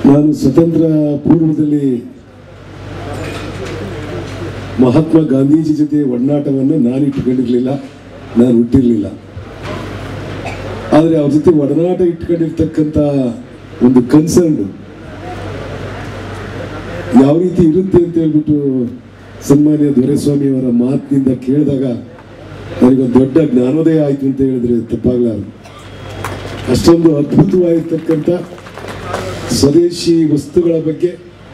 ನಾನು ಸ್ವತಂತ್ರ ಪೂರ್ವದಲ್ಲಿ ಮಹಾತ್ಮ ಗಾಂಧೀಜಿ ಜೊತೆ ಒಡನಾಟವನ್ನು ನಾನು ಇಟ್ಕೊಂಡಿರಲಿಲ್ಲ ನಾನು ಹುಟ್ಟಿರಲಿಲ್ಲ ಆದರೆ ಅವ್ರ ಜೊತೆ ಒಡನಾಟ ಇಟ್ಕೊಂಡಿರ್ತಕ್ಕಂಥ ಒಂದು ಕನ್ಸರ್ನ್ ಯಾವ ರೀತಿ ಇರುತ್ತೆ ಅಂತ ಹೇಳ್ಬಿಟ್ಟು ಸನ್ಮಾನ್ಯ ದೊರೆಸ್ವಾಮಿಯವರ ಮಾತಿನಿಂದ ಕೇಳಿದಾಗ ನನಗೊಂದು ದೊಡ್ಡ ಜ್ಞಾನೋದಯ ಆಯಿತು ಅಂತ ಹೇಳಿದ್ರೆ ತಪ್ಪಾಗಲಾರದು ಅಷ್ಟೊಂದು ಅದ್ಭುತವಾಗಿರ್ತಕ್ಕಂಥ ಸ್ವದೇಶಿ ವಸ್ತುಗಳ ಬಗ್ಗೆ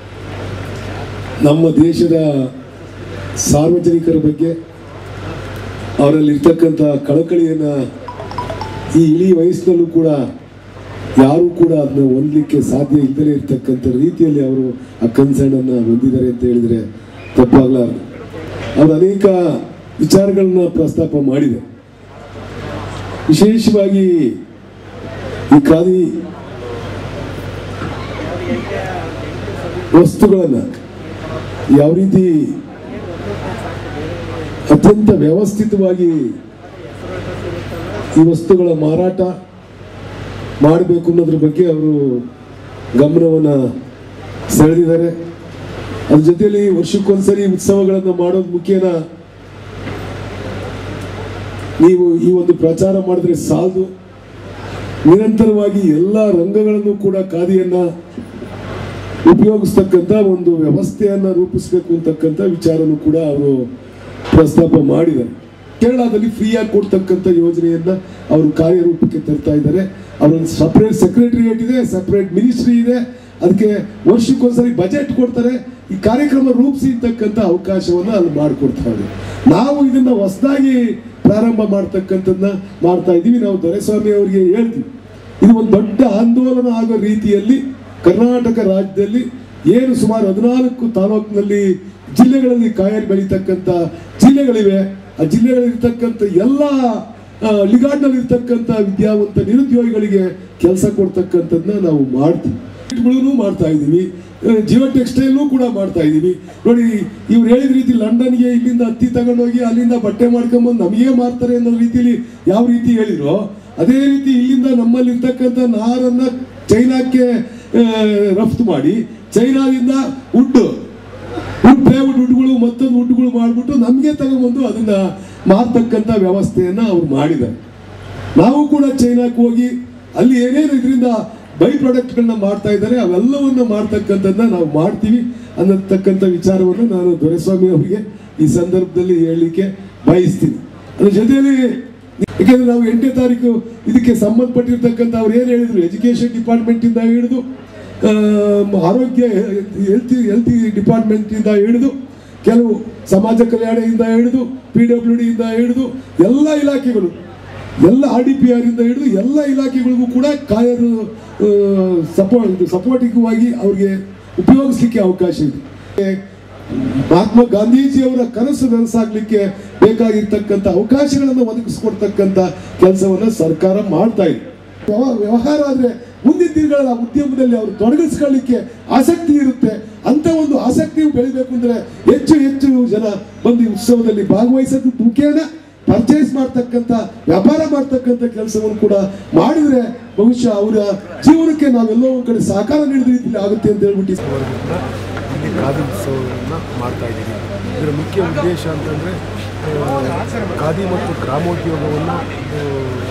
ನಮ್ಮ ದೇಶದ ಸಾರ್ವಜನಿಕರ ಬಗ್ಗೆ ಅವರಲ್ಲಿರ್ತಕ್ಕಂಥ ಕಳಕಳಿಯನ್ನು ಈ ಇಳಿ ವಯಸ್ಸಿನಲ್ಲೂ ಕೂಡ ಯಾರೂ ಕೂಡ ಅದನ್ನ ಹೊಂದಲಿಕ್ಕೆ ಸಾಧ್ಯ ಇಲ್ಲದೇ ಇರ್ತಕ್ಕಂಥ ರೀತಿಯಲ್ಲಿ ಅವರು ಆ ಕನ್ಸರ್ನನ್ನು ಹೊಂದಿದ್ದಾರೆ ಅಂತ ಹೇಳಿದರೆ ತಪ್ಪಾಗಲಾರದು ಅವರು ಅನೇಕ ವಿಚಾರಗಳನ್ನ ಪ್ರಸ್ತಾಪ ಮಾಡಿದೆ ವಿಶೇಷವಾಗಿ ಈ ಖಾದಿ ವಸ್ತುಗಳನ್ನು ಯಾವ ರೀತಿ ಅತ್ಯಂತ ವ್ಯವಸ್ಥಿತವಾಗಿ ಈ ವಸ್ತುಗಳ ಮಾರಾಟ ಮಾಡಬೇಕು ಅನ್ನೋದ್ರ ಬಗ್ಗೆ ಅವರು ಗಮನವನ್ನು ಸೆಳೆದಿದ್ದಾರೆ ಅದ್ರ ಜೊತೆಯಲ್ಲಿ ವರ್ಷಕ್ಕೊಂದ್ಸರಿ ಉತ್ಸವಗಳನ್ನು ಮಾಡೋದು ಮುಖ್ಯನ ನೀವು ಈ ಒಂದು ಪ್ರಚಾರ ಮಾಡಿದ್ರೆ ಸಾಲದು ನಿರಂತರವಾಗಿ ಎಲ್ಲ ರಂಗಗಳನ್ನು ಕೂಡ ಖಾದಿಯನ್ನ ಉಪಯೋಗಿಸ್ತಕ್ಕಂಥ ಒಂದು ವ್ಯವಸ್ಥೆಯನ್ನ ರೂಪಿಸಬೇಕು ಅಂತಕ್ಕಂಥ ವಿಚಾರನೂ ಕೂಡ ಅವರು ಪ್ರಸ್ತಾಪ ಮಾಡಿದ್ದಾರೆ ಕೇರಳದಲ್ಲಿ ಫ್ರೀಯಾಗಿ ಕೊಡ್ತಕ್ಕಂಥ ಯೋಜನೆಯನ್ನ ಅವರು ಕಾರ್ಯರೂಪಕ್ಕೆ ತರ್ತಾ ಇದ್ದಾರೆ ಅವರೊಂದು ಸಪ್ರೇಟ್ ಸೆಕ್ರೆಟರಿಯೇಟ್ ಇದೆ ಸಪ್ರೇಟ್ ಮಿನಿಸ್ಟ್ರಿ ಇದೆ ಅದಕ್ಕೆ ವರ್ಷಕ್ಕೊಂದ್ಸರಿ ಬಜೆಟ್ ಕೊಡ್ತಾರೆ ಈ ಕಾರ್ಯಕ್ರಮ ರೂಪಿಸಿ ಅಂತಕ್ಕಂಥ ಅವಕಾಶವನ್ನ ಅಲ್ಲಿ ಮಾಡಿಕೊಡ್ತಾರೆ ನಾವು ಇದನ್ನ ಹೊಸದಾಗಿ ಪ್ರಾರಂಭ ಮಾಡ್ತಕ್ಕಂಥದ್ದನ್ನ ಮಾಡ್ತಾ ಇದ್ದೀವಿ ನಾವು ದೊರೆಸ್ವಾಮಿ ಅವರಿಗೆ ಹೇಳ್ತೀವಿ ಇದು ಒಂದು ದೊಡ್ಡ ಆಂದೋಲನ ಆಗೋ ರೀತಿಯಲ್ಲಿ ಕರ್ನಾಟಕ ರಾಜ್ಯದಲ್ಲಿ ಏನು ಸುಮಾರು ಹದಿನಾಲ್ಕು ತಾಲೂಕಿನಲ್ಲಿ ಜಿಲ್ಲೆಗಳಲ್ಲಿ ಕಾಯರ್ ಬೆಳೀತಕ್ಕಂಥ ಜಿಲ್ಲೆಗಳಿವೆ ಆ ಜಿಲ್ಲೆಗಳಿರ್ತಕ್ಕಂಥ ಎಲ್ಲ ಲಿಗಾಡ್ನಲ್ಲಿ ಇರ್ತಕ್ಕಂಥ ವಿದ್ಯಾವಂತ ನಿರುದ್ಯೋಗಿಗಳಿಗೆ ಕೆಲಸ ಕೊಡ್ತಕ್ಕಂಥದ್ದನ್ನ ನಾವು ಮಾಡ್ತೀವಿ ಗಳನ್ನು ಮಾಡ್ತಾ ಇದ್ದೀವಿ ಜಿಯೋ ಟೆಕ್ಸ್ಟೈಲ್ನು ಕೂಡ ಮಾಡ್ತಾ ಇದ್ದೀವಿ ನೋಡಿ ಇವ್ರು ಹೇಳಿದ ರೀತಿ ಲಂಡನ್ಗೆ ಇಲ್ಲಿಂದ ಹತ್ತಿ ತಗೊಂಡೋಗಿ ಅಲ್ಲಿಂದ ಬಟ್ಟೆ ಮಾಡ್ಕೊಂಬಂದು ನಮಗೆ ಮಾರ್ತಾರೆ ಅನ್ನೋ ರೀತಿಲಿ ಯಾವ ರೀತಿ ಹೇಳಿರೋ ಅದೇ ರೀತಿ ಇಲ್ಲಿಂದ ನಮ್ಮಲ್ಲಿ ಇರ್ತಕ್ಕಂಥ ನಾರನ್ನ ಚೈನಾಕ್ಕೆ ಆ, ರಫ್ತು ಮಾಡಿ ಚೈನಾದಿಂದ ವುಡ್ ವುಡ್ ಪ್ಲೇವುಡ್ ವುಡ್ಗಳು ಮತ್ತೊಂದು ವುಡ್ಗಳು ಮಾಡಿಬಿಟ್ಟು ನಮಗೆ ತಗೊಂಬಂದು ಅದನ್ನ ಮಾರ್ತಕ್ಕಂಥ ವ್ಯವಸ್ಥೆಯನ್ನ ಅವ್ರು ಮಾಡಿದ್ದಾರೆ ನಾವು ಕೂಡ ಚೈನಾಕ್ಕೆ ಹೋಗಿ ಅಲ್ಲಿ ಏನೇನು ಇದರಿಂದ ಬೈ ಪ್ರಾಡಕ್ಟ್ಗಳನ್ನ ಮಾಡ್ತಾ ಇದ್ದಾರೆ ಅವೆಲ್ಲವನ್ನ ಮಾಡ್ತಕ್ಕಂಥದ್ದನ್ನ ನಾವು ಮಾಡ್ತೀವಿ ಅನ್ನತಕ್ಕಂಥ ವಿಚಾರವನ್ನು ನಾನು ದೊರೆಸ್ವಾಮಿ ಅವರಿಗೆ ಈ ಸಂದರ್ಭದಲ್ಲಿ ಹೇಳಲಿಕ್ಕೆ ಬಯಸ್ತೀನಿ ಅದ್ರ ಜೊತೆಯಲ್ಲಿ ಯಾಕೆಂದ್ರೆ ನಾವು ಎಂಟನೇ ತಾರೀಕು ಇದಕ್ಕೆ ಸಂಬಂಧಪಟ್ಟಿರ್ತಕ್ಕಂಥ ಅವ್ರು ಏನು ಹೇಳಿದ್ರು ಎಜುಕೇಶನ್ ಡಿಪಾರ್ಟ್ಮೆಂಟ್ ಇಂದ ಹಿಡಿದು ಆ, ಆರೋಗ್ಯ ಹೆಲ್ತ್ ಹೆಲ್ತ್ ಡಿಪಾರ್ಟ್ಮೆಂಟ್ ಇಂದ ಹಿಡಿದು ಕೆಲವು ಸಮಾಜ ಕಲ್ಯಾಣದಿಂದ ಹಿಡಿದು ಪಿ ಡಬ್ಲ್ಯೂ ಡಿ ಇಂದ ಹಿಡಿದು ಎಲ್ಲ ಇಲಾಖೆಗಳು ಎಲ್ಲ ಆರ್ ಡಿ ಪಿ ಆರ್ ಇಂದ ಹಿಡಿದು ಎಲ್ಲ ಇಲಾಖೆಗಳಿಗೂ ಕೂಡ ಕಾಯರು ಸಪೋ ಸಪೋರ್ಟಿವ್ ಅವ್ರಿಗೆ ಉಪಯೋಗಿಸ್ಲಿಕ್ಕೆ ಅವಕಾಶ ಇದೆ ಮಹಾತ್ಮ ಗಾಂಧೀಜಿಯವರ ಕನಸು ನನಸಾಗ್ಲಿಕ್ಕೆ ಬೇಕಾಗಿರ್ತಕ್ಕಂಥ ಅವಕಾಶಗಳನ್ನು ಒದಗಿಸ್ಕೊಡ್ತಕ್ಕಂಥ ಕೆಲಸವನ್ನ ಸರ್ಕಾರ ಮಾಡ್ತಾ ಇದೆ ವ್ಯವ- ವ್ಯವಹಾರ ಆದ್ರೆ ಮುಂದಿನ ದಿನಗಳ ಉದ್ಯಮದಲ್ಲಿ ಅವರು ತೊಡಗಿಸ್ಕೊಳ್ಳಿಕ್ಕೆ ಆಸಕ್ತಿ ಇರುತ್ತೆ ಅಂತ ಒಂದು ಆಸಕ್ತಿಯು ಬೆಳಿಬೇಕು ಅಂದ್ರೆ ಹೆಚ್ಚು ಹೆಚ್ಚು ಜನ ಬಂದು ಈ ಉತ್ಸವದಲ್ಲಿ ಭಾಗವಹಿಸೋದು ಮುಖೇನ ಪರ್ಚೇಸ್ ಮಾಡ್ತಕ್ಕಂಥ ವ್ಯಾಪಾರ ಮಾಡ್ತಕ್ಕಂಥ ಕೆಲಸವನ್ನು ಕೂಡ ಮಾಡಿದ್ರೆ ಬಹುಶಃ ಅವರ ಜೀವನಕ್ಕೆ ನಾವೆಲ್ಲೋ ಒಂದ್ ಕಡೆ ಸಹಕಾರ ನೀಡಿದ ರೀತಿಯಲ್ಲಿ ಆಗುತ್ತೆ ಅಂತ ಹೇಳ್ಬಿಟ್ಟು ವರ್ಗದಿಂದ ಇಲ್ಲಿ ಖಾದಿ ಉತ್ಸವವನ್ನು ಮಾಡ್ತಾ ಇದ್ದೀವಿ ಇದರ ಮುಖ್ಯ ಉದ್ದೇಶ ಅಂತಂದರೆ ಖಾದಿ ಮತ್ತು ಗ್ರಾಮೋದ್ಯೋಗವನ್ನು ಆ,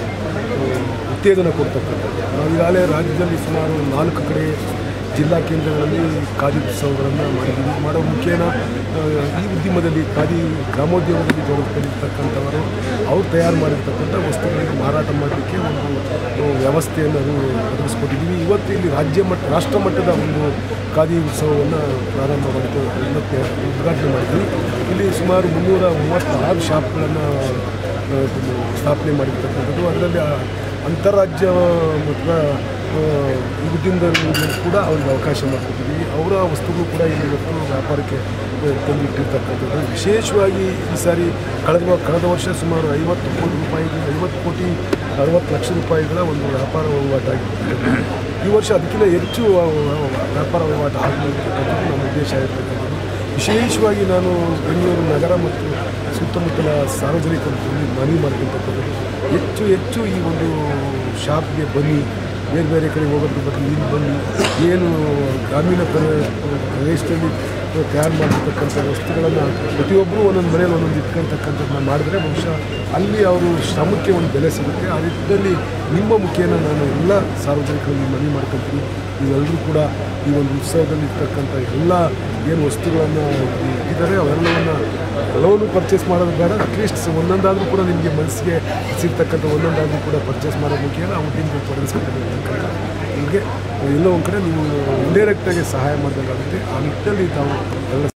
ಆ, ಉತ್ತೇಜನ ಕೊಡ್ತಕ್ಕಂಥದ್ದು ನಾವು ಈಗಾಗಲೇ ರಾಜ್ಯದಲ್ಲಿ ಸುಮಾರು ನಾಲ್ಕು ಕಡೆ ಜಿಲ್ಲಾ ಕೇಂದ್ರಗಳಲ್ಲಿ ಖಾದಿ ಉತ್ಸವಗಳನ್ನು ಮಾಡಿದ್ದೀವಿ ಮಾಡೋ ಮುಖೇನ ಆ, ಈ ಉದ್ಯಮದಲ್ಲಿ ಖಾದಿ ಗ್ರಾಮೋದ್ಯೋಗದಲ್ಲಿ ತೊಡಗಿರ್ತಕ್ಕಂಥವರು ಅವ್ರು ತಯಾರು ಮಾಡಿರ್ತಕ್ಕಂಥ ವಸ್ತುಗಳನ್ನು ಮಾರಾಟ ಮಾಡಲಿಕ್ಕೆ ಒಂದು ಆ, ವ್ಯವಸ್ಥೆಯನ್ನು ಅದು ಒದಗಿಸ್ಕೊಟ್ಟಿದ್ದೀವಿ ಇವತ್ತು ಇಲ್ಲಿ ರಾಜ್ಯ ಮಟ್ಟ ರಾಷ್ಟ್ರ ಮಟ್ಟದ ಒಂದು ಖಾದಿ ಉತ್ಸವವನ್ನು ಪ್ರಾರಂಭ ಮಾಡಿದ್ದು ಇವತ್ತು ಉದ್ಘಾಟನೆ ಮಾಡಿದ್ವಿ ಇಲ್ಲಿ ಸುಮಾರು ಮುನ್ನೂರ ಮೂವತ್ತಾರು ಶಾಪ್ಗಳನ್ನು ಆ, ಸ್ಥಾಪನೆ ಮಾಡಿರ್ತಕ್ಕಂಥದ್ದು ಅದರಲ್ಲಿ ಆ ಅಂತಾರಾಜ್ಯ ಮಟ್ಟದ ಆ, ಈ ಉದ್ಯಮದಲ್ಲಿ ಕೂಡ ಅವ್ರಿಗೆ ಅವಕಾಶ ಮಾಡಿಕೊಟ್ಟಿದ್ದೀವಿ ಅವರ ವಸ್ತುಗಳು ಕೂಡ ಇಲ್ಲಿ ಇವತ್ತು ವ್ಯಾಪಾರಕ್ಕೆ ಆ, ತಂದಿಟ್ಟಿರ್ತಕ್ಕಂಥದ್ದು ವಿಶೇಷವಾಗಿ ಈ ಸಾರಿ ಕಳೆದ ವ- ಕಳೆದ ವರ್ಷ ಸುಮಾರು ಐವತ್ತು ಕೋಟಿ ರೂಪಾಯಿ ಐವತ್ತು ಕೋಟಿ ಅರವತ್ತು ಲಕ್ಷ ರೂಪಾಯಿಗಳ ಒಂದು ವ್ಯಾಪಾರ ವಹಿವಾಟು ಆಗಿರ್ತಕ್ಕಂಥದ್ದು ಈ ವರ್ಷ ಅದಕ್ಕಿಂತ ಹೆಚ್ಚು ಆ, ಆ, ವ್ಯಾಪಾರ ವಹಿವಾಟು ಆಗಬೇಕಂತಕ್ಕಂಥದ್ದು ನಮ್ಮ ಉದ್ದೇಶ ಆಗಿರ್ತಕ್ಕಂಥದ್ದು ವಿಶೇಷವಾಗಿ ನಾನು ಬೆಂಗಳೂರು ನಗರ ಮತ್ತು ಸುತ್ತಮುತ್ತಲ ಸಾರ್ವಜನಿಕರು ಮನವಿ ಮಾಡ್ಕೊಳ್ತಕ್ಕಂಥದ್ದು ಹೆಚ್ಚು ಹೆಚ್ಚು ಈ ಒಂದು ಶಾಪ್ಗೆ ಬನ್ನಿ ಬೇರೆ ಬೇರೆ ಕಡೆ ಹೋಗೋದ್ರ ಬಗ್ಗೆ ಇಲ್ಲಿ ಬಂದು ಏನು ಗ್ರಾಮೀಣ ಪ್ರ- ಪ್ರದೇಶದಲ್ಲಿ ತಯಾರು ಮಾಡಿರ್ತಕ್ಕಂಥ ವಸ್ತುಗಳನ್ನು ಪ್ರತಿಯೊಬ್ಬರು ಒಂದೊಂದು ಮನೇಲಿ ಒಂದೊಂದು ಇಟ್ಕೊಳ್ತಕ್ಕಂಥದ್ದನ್ನ ಮಾಡಿದ್ರೆ ಬಹುಶಃ ಅಲ್ಲಿ ಅವರು ಶ್ರಮಕ್ಕೆ ಒಂದು ಬೆಲೆ ಸಿಗುತ್ತೆ ಆ ನಿಟ್ಟಿನಲ್ಲಿ ನಿಮ್ಮ ಮುಖೇನ ನಾನು ಎಲ್ಲ ಸಾರ್ವಜನಿಕರಲ್ಲಿ ಮನವಿ ಮಾಡ್ಕೊಳ್ತೀನಿ ನೀವೆಲ್ಲರೂ ಕೂಡ ಈ ಒಂದು ಉತ್ಸವದಲ್ಲಿ ಇರ್ತಕ್ಕಂಥ ಎಲ್ಲ ಏನು ವಸ್ತುಗಳನ್ನು ಇದ್ದಾರೆ ಅವೆಲ್ಲವನ್ನು ಎಲ್ಲವನ್ನು ಪರ್ಚೇಸ್ ಮಾಡೋದು ಬೇಡ ಅಟ್ಲೀಸ್ಟ್ ಒಂದೊಂದಾದರೂ ಕೂಡ ನಿಮಗೆ ಮನಸ್ಸಿಗೆ ಸಿಗ್ತಕ್ಕಂಥ ಒಂದೊಂದಾದರೂ ಕೂಡ ಪರ್ಚೇಸ್ ಮಾಡೋ ಮುಖೇನ ಆ ಉದ್ದಿಮೆಗೆ ತೊಡಗಿಸ್ಕೊಂಡಿರ್ತಕ್ಕಂಥ ನಿಮಗೆ ಎಲ್ಲೋ ಒಂದು ಕಡೆ ನೀವು ಇಂಡೈರೆಕ್ಟಾಗಿ ಸಹಾಯ ಮಾಡಿದಂಗಾಗುತ್ತೆ ಆ ನಿಟ್ಟಿನಲ್ಲಿ ತಾವು ಎಲ್ಲ